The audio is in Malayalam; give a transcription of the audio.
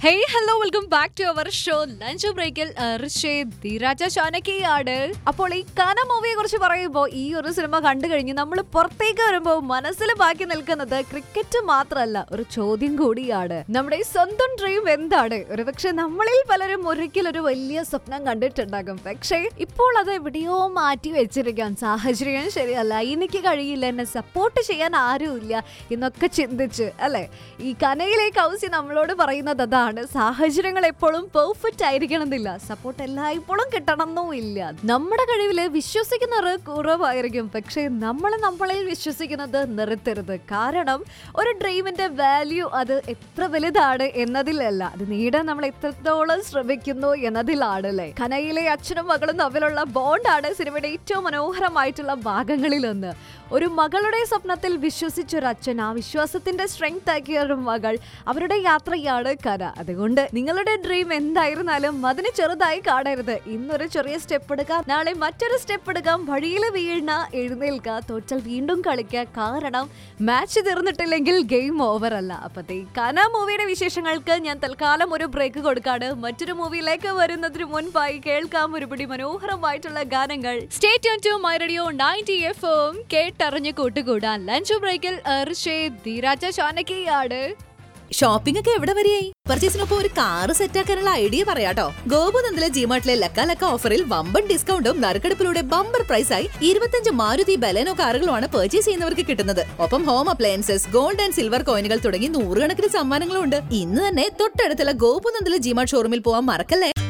hey hello welcome back to our show lunch ബ്രേക്കിൽ ധീരാജ ചാനക്കിയാണ് അപ്പോൾ ഈ കന മൂവിയെ കുറിച്ച് പറയുമ്പോൾ ഈ ഒരു സിനിമ കണ്ടു കഴിഞ്ഞ് നമ്മൾ പുറത്തേക്ക് വരുമ്പോൾ മനസ്സിൽ ബാക്കി നിൽക്കുന്നത് ക്രിക്കറ്റ് മാത്രമല്ല ഒരു ചോദ്യം കൂടിയാണ് നമ്മുടെ ഈ സ്വന്തം ഡ്രീം എന്താണ് ഒരുപക്ഷെ നമ്മളിൽ പലരും ഒരിക്കൽ ഒരു വലിയ സ്വപ്നം കണ്ടിട്ടുണ്ടാകും പക്ഷേ ഇപ്പോൾ അത് എവിടെയോ മാറ്റി വെച്ചിരിക്കാം സാഹചര്യം ശരിയല്ല എനിക്ക് കഴിയില്ല എന്നെ സപ്പോർട്ട് ചെയ്യാൻ ആരുമില്ല എന്നൊക്കെ ചിന്തിച്ച് അല്ലെ ഈ കനയിലെ കൗസി നമ്മളോട് പറയുന്നത് അതാണ് സാഹചര്യങ്ങൾ എപ്പോഴും പെർഫെക്റ്റ് ആയിരിക്കണമെന്നില്ല സപ്പോർട്ട് എല്ലായ്പ്പോഴും കിട്ടണമെന്നും ഇല്ല നമ്മുടെ കഴിവില് വിശ്വസിക്കുന്നവർ കുറവായിരിക്കും പക്ഷേ നമ്മൾ നമ്മളിൽ വിശ്വസിക്കുന്നത് നിർത്തരുത് കാരണം ഒരു ഡ്രീമിന്റെ വാല്യൂ അത് എത്ര വലുതാണ് എന്നതിലല്ല അത് നേടാൻ നമ്മൾ എത്രത്തോളം ശ്രമിക്കുന്നു എന്നതിലാണ് അല്ലേ കനയിലെ അച്ഛനും മകളും തമ്മിലുള്ള ബോണ്ടാണ് സിനിമയുടെ ഏറ്റവും മനോഹരമായിട്ടുള്ള ഭാഗങ്ങളിലൊന്ന് ഒരു മകളുടെ സ്വപ്നത്തിൽ വിശ്വസിച്ചൊരു അച്ഛൻ ആ വിശ്വാസത്തിന്റെ സ്ട്രെങ്ത് ആക്കിയ ഒരു മകൾ അവരുടെ യാത്രയാണ് കര അതുകൊണ്ട് നിങ്ങളുടെ ഡ്രീം എന്തായിരുന്നാലും അതിന് ചെറുതായി കാണരുത് ഇന്നൊരു ചെറിയ സ്റ്റെപ്പ് എടുക്കാം നാളെ മറ്റൊരു സ്റ്റെപ്പ് എടുക്കാം വഴിയിൽ വീണ എഴുന്നേൽക്കുക തോറ്റാൽ വീണ്ടും കളിക്കുക കാരണം മാച്ച് തീർന്നിട്ടില്ലെങ്കിൽ ഗെയിം ഓവർ അല്ല അപ്പത്തെ കന മൂവിയുടെ വിശേഷങ്ങൾക്ക് ഞാൻ തൽക്കാലം ഒരു ബ്രേക്ക് കൊടുക്കാണ് മറ്റൊരു മൂവിയിലേക്ക് വരുന്നതിന് മുൻപായി കേൾക്കാം ഒരുപിടി മനോഹരമായിട്ടുള്ള ഗാനങ്ങൾ stay tune to my radio ninety F M കേട്ടറിഞ്ഞ് കൂട്ടുകൂടാൻ ലഞ്ച് ബ്രേക്കിൽ ധീരാജ ചാനകിയാണ് ഷോപ്പിംഗ് ഒക്കെ എവിടെ വരെയായി പർച്ചേസിനൊപ്പം ഒരു കാറ് സെറ്റാക്കാനുള്ള ഐഡിയ പറയാട്ടോ ഗോപുനന്ദിലെ ജിമാർട്ടിലെ ലക്ക ലക്ക ഓഫറിൽ വമ്പൻ ഡിസ്കൗണ്ടും നറുക്കെടുപ്പിലൂടെ ബമ്പർ പ്രൈസായി ഇരുപത്തഞ്ച് മാരുതി ബലേനോ കാറുകളുമാണ് പർച്ചേസ് ചെയ്യുന്നവർക്ക് കിട്ടുന്നത് ഒപ്പം home appliances gold and silver കോയിനുകൾ തുടങ്ങി നൂറുകണക്കിന് സമ്മാനങ്ങളും ഉണ്ട് ഇന്ന് തന്നെ തൊട്ടടുത്തുള്ള ഗോപുനന്ദിലെ ജിമാർട്ട് ഷോറൂമിൽ പോവാൻ മറക്കല്ലേ